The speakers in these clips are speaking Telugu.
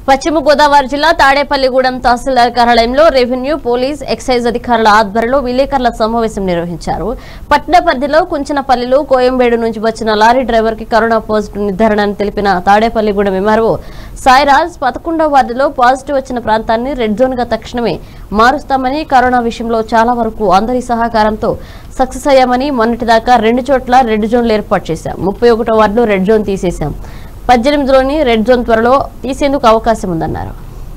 పశ్చిమ గోదావరి జిల్లా తాడేపల్లిగూడెం తహసీల్దార్ కార్యాలయంలో రెవెన్యూ పోలీస్ ఎక్సైజ్ అధికారుల ఆధ్వర్యంలో విలేకరుల సమావేశం నిర్వహించారు పట్టణ పరిధిలో కుంచనపల్లిలో కోయంబేడు నుంచి వచ్చిన లారీ డ్రైవర్ కి కరోనా పాజిటివ్ నిర్ధారణ అని తెలిపిన తాడేపల్లిగూడెం ఎంఆర్ఓ సాయిరాజ్ పదకొండవ వార్డులో పాజిటివ్ వచ్చిన ప్రాంతాన్ని రెడ్ జోన్ గా తక్షణమే మారుస్తామని కరోనా విషయంలో చాలా వరకు అందరి సహకారంతో సక్సెస్ అయ్యామని మొన్నటిదాకా రెండు చోట్ల రెడ్ జోన్లు ఏర్పాటు చేశాం ముప్పై ఒకటో వార్డులో రెడ్ జోన్ తీసేశాం పద్దెనిమిదిలోని రెడ్ జోన్ త్వరలో తీసేందుకు అవకాశం ఉందన్నారు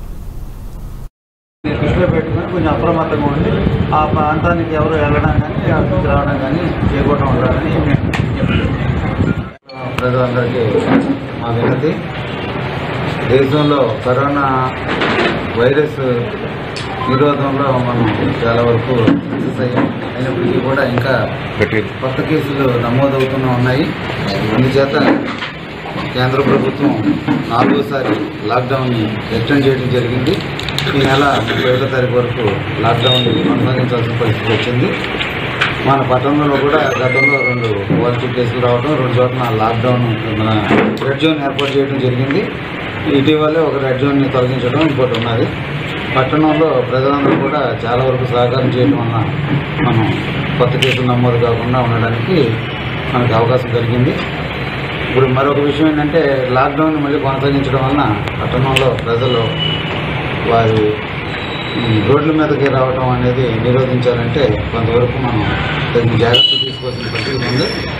దృష్టిలో పెట్టుకుని కొంచెం అప్రమత్తంగా ఉండి ఆ ప్రాంతానికి ఎవరు వెళ్ళడం కానీ అక్కడికి రావడం కానీ చేయకుండా ఉండాలని మేము చెప్తున్నాం. ప్రజలందరికీ మా వినతి దేశంలో కరోనా వైరస్ నిరోధంలో మనం చాలా వరకు సక్సెస్ అయ్యాం అయినప్పటికీ కూడా ఇంకా కొత్త కేసులు నమోదవుతూనే ఉన్నాయి అందుచేత కేంద్ర ప్రభుత్వం నాలుగోసారి లాక్డౌన్ని ఎక్స్టెండ్ చేయడం జరిగింది ఈ నెల ముప్పై ఒకటో తారీఖు వరకు లాక్డౌన్ కొనసాగించాల్సిన పరిస్థితి వచ్చింది మన పట్టణంలో కూడా గతంలో రెండు పాజిటివ్ కేసులు రావడం రెండు చోట్ల లాక్డౌన్ మన రెడ్ జోన్ ఏర్పాటు చేయడం జరిగింది ఇటీవలే ఒక రెడ్ జోన్ని తొలగించడం ఇంకోటి ఉన్నది పట్టణంలో ప్రజలందరూ కూడా చాలా వరకు సహకారం చేయడం వల్ల మనం కొత్త కేసులు నమోదు కాకుండా ఉండడానికి మనకు అవకాశం కలిగింది ఇప్పుడు మరొక విషయం ఏంటంటే లాక్డౌన్ మళ్ళీ కొనసాగించడం వలన పట్టణంలో ప్రజలు వారి ఈ రోడ్ల మీదకి రావడం అనేది నిరోధించాలంటే కొంతవరకు మనం తగిన జాగ్రత్తలు తీసుకోవాల్సిన పరిస్థితి ఉంది